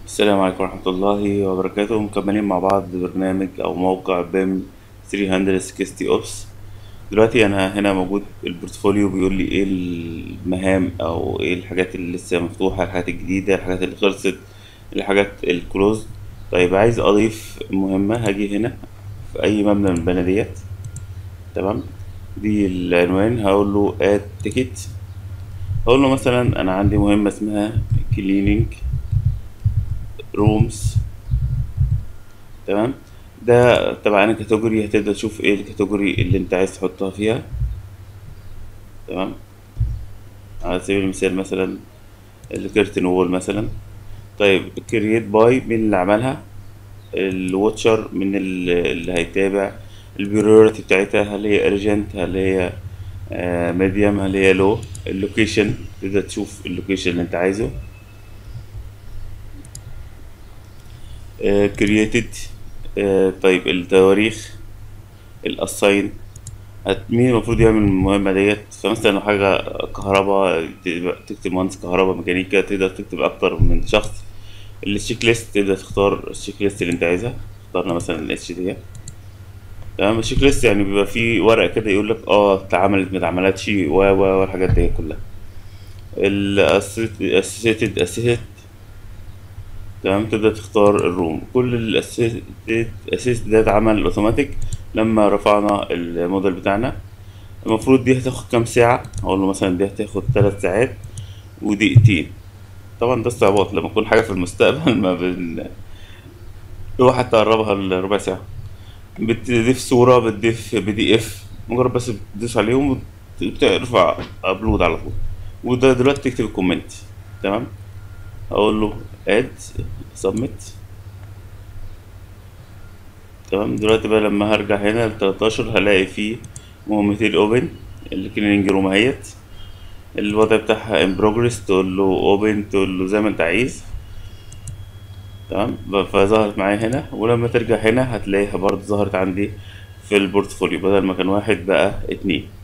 السلام عليكم ورحمة الله وبركاته مكملين مع بعض برنامج أو موقع بيم 360 أوبس دلوقتي أنا هنا موجود البورتفوليو بيقول لي إيه المهام أو إيه الحاجات اللي لسه مفتوحة الحاجات الجديدة الحاجات اللي خلصت الحاجات الكلوز طيب عايز أضيف مهمة هاجي هنا في أي مبنى من المباني ديت تمام دي العنوان هقول له اد تيكت هقول له مثلا أنا عندي مهمة اسمها كليننج رومز تمام ده تبع انا كاتيجوري هتبدأ تشوف ايه الكاتيجوري اللي انت عايز تحطها فيها تمام على سبيل المثال مثلا الكيرتن وول مثلا طيب كرييت باي مين اللي عملها الواتشر من ال- اللي هيتابع البريوريتي بتاعتها هل هي ارجنت هل هي ميديوم هل هي لو اللوكيشن تبدأ تشوف اللوكيشن اللي انت عايزه كرييتد طيب التواريخ الاساين مين المفروض يعمل المهمة ديت فمثلا لو حاجة كهرباء تبقى تكتب مهندس كهرباء ميكانيكا تقدر تكتب أكتر من شخص التشيك ليست تقدر تختار التشيك ليست اللي أنت عايزها اخترنا مثلا الاتش دي تمام التشيك ليست يعني بيبقى فيه ورقة كده يقول لك اه اتعملت ما اتعملتش و و والحاجات دي كلها الاسيتد اسيست تمام تبدأ تختار الروم كل الاسيست ده اتعمل اوتوماتيك لما رفعنا الموديل بتاعنا المفروض دي هتاخد كام ساعة اقول له مثلا دي هتاخد ثلاث ساعات ودقيقتين طبعا ده استعباط لما تكون حاجة في المستقبل ما بن هو حتى قربها لربع ساعة بتضيف صورة بتضيف بي دي اف مجرد بس بتدوس عليهم وترفع ابلود على طول وده دلوقتي تكتب الكومنت تمام اقول له اد سبميت تمام دلوقتي بقى لما هرجع هنا ل 13 هلاقي فيه مهمتين اوبن الكليننج روم اهيت الوضع بتاعها ان بروجرس تقول له اوبن تقول له زي ما انت عايز تمام فظهرت معايا هنا ولما ترجع هنا هتلاقيها برضه ظهرت عندي في البورتفوليو بدل ما كان واحد بقى اتنين